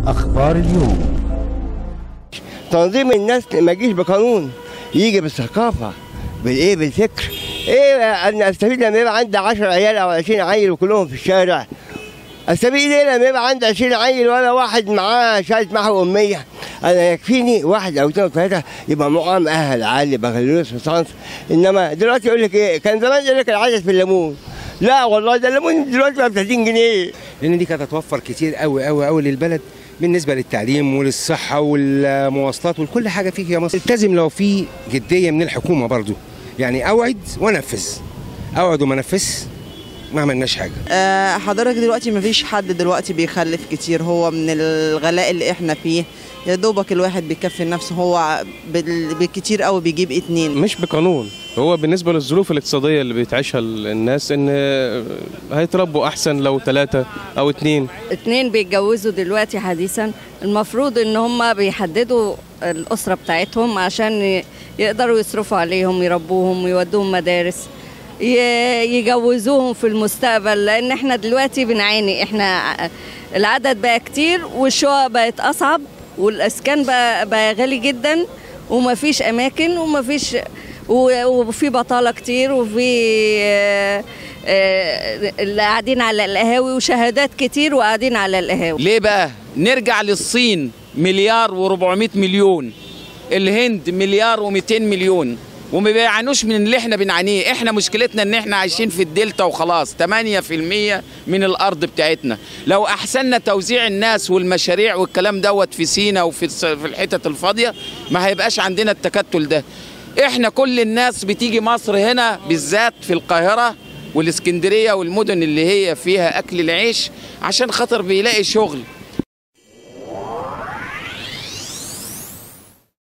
أخبار اليوم تنظيم الناس ما يجيش بقانون يجي بالثقافه بالايه بالفكر ايه انا استفيد لما يبقى عندي 10 عيال او 20 عيل وكلهم في الشارع استفيد ايه لما يبقى عندي 20 عيل ولا واحد معاه شهاده محو اميه انا يكفيني واحد او اثنين او ثلاثه يبقى معاه مؤهل عالي بكالوريوس وصانس انما دلوقتي يقول لك ايه كان زمان يقول لك العدد في الليمون لا والله ده الليمون دلوقتي بقى ب 30 جنيه لان دي كانت هتوفر كتير قوي قوي قوي للبلد بالنسبه للتعليم وللصحه والمواصلات ولكل حاجه فيك يا مصر التزم لو في جديه من الحكومه برضو يعني اوعد وانفذ اوعد وما انفذ ما عملناش حاجه آه، حضرتك دلوقتي مفيش حد دلوقتي بيخلف كتير هو من الغلاء اللي احنا فيه يا دوبك الواحد بيكفي نفسه هو بال- بالكتير قوي بيجيب اتنين مش بقانون هو بالنسبة للظروف الاقتصادية اللي بتعيشها الناس ان هيتربوا احسن لو ثلاثة او اتنين اتنين بيتجوزوا دلوقتي حديثا المفروض ان هم بيحددوا الاسره بتاعتهم عشان ي- يقدروا يصرفوا عليهم يربوهم ويودوهم مدارس ي- يجوزوهم في المستقبل لان احنا دلوقتي بنعاني احنا العدد بقى كتير والشقق بقت اصعب والاسكان بقى, بقى غالي جدا ومفيش اماكن ومفيش و- وفي بطاله كتير وفي آه، آه، اللي قاعدين على القهاوي وشهادات كتير وقاعدين على القهاوي ليه بقى نرجع للصين مليار و400 مليون الهند مليار و200 مليون وما بيعانوش من اللي احنا بنعانيه احنا مشكلتنا ان احنا عايشين في الدلتا وخلاص 8% من الارض بتاعتنا لو احسننا توزيع الناس والمشاريع والكلام دوت في سينا وفي الس- في الحتت الفاضيه ما هيبقاش عندنا التكتل ده احنا كل الناس بتيجي مصر هنا بالذات في القاهره والاسكندريه والمدن اللي هي فيها اكل العيش عشان خاطر بيلاقي شغل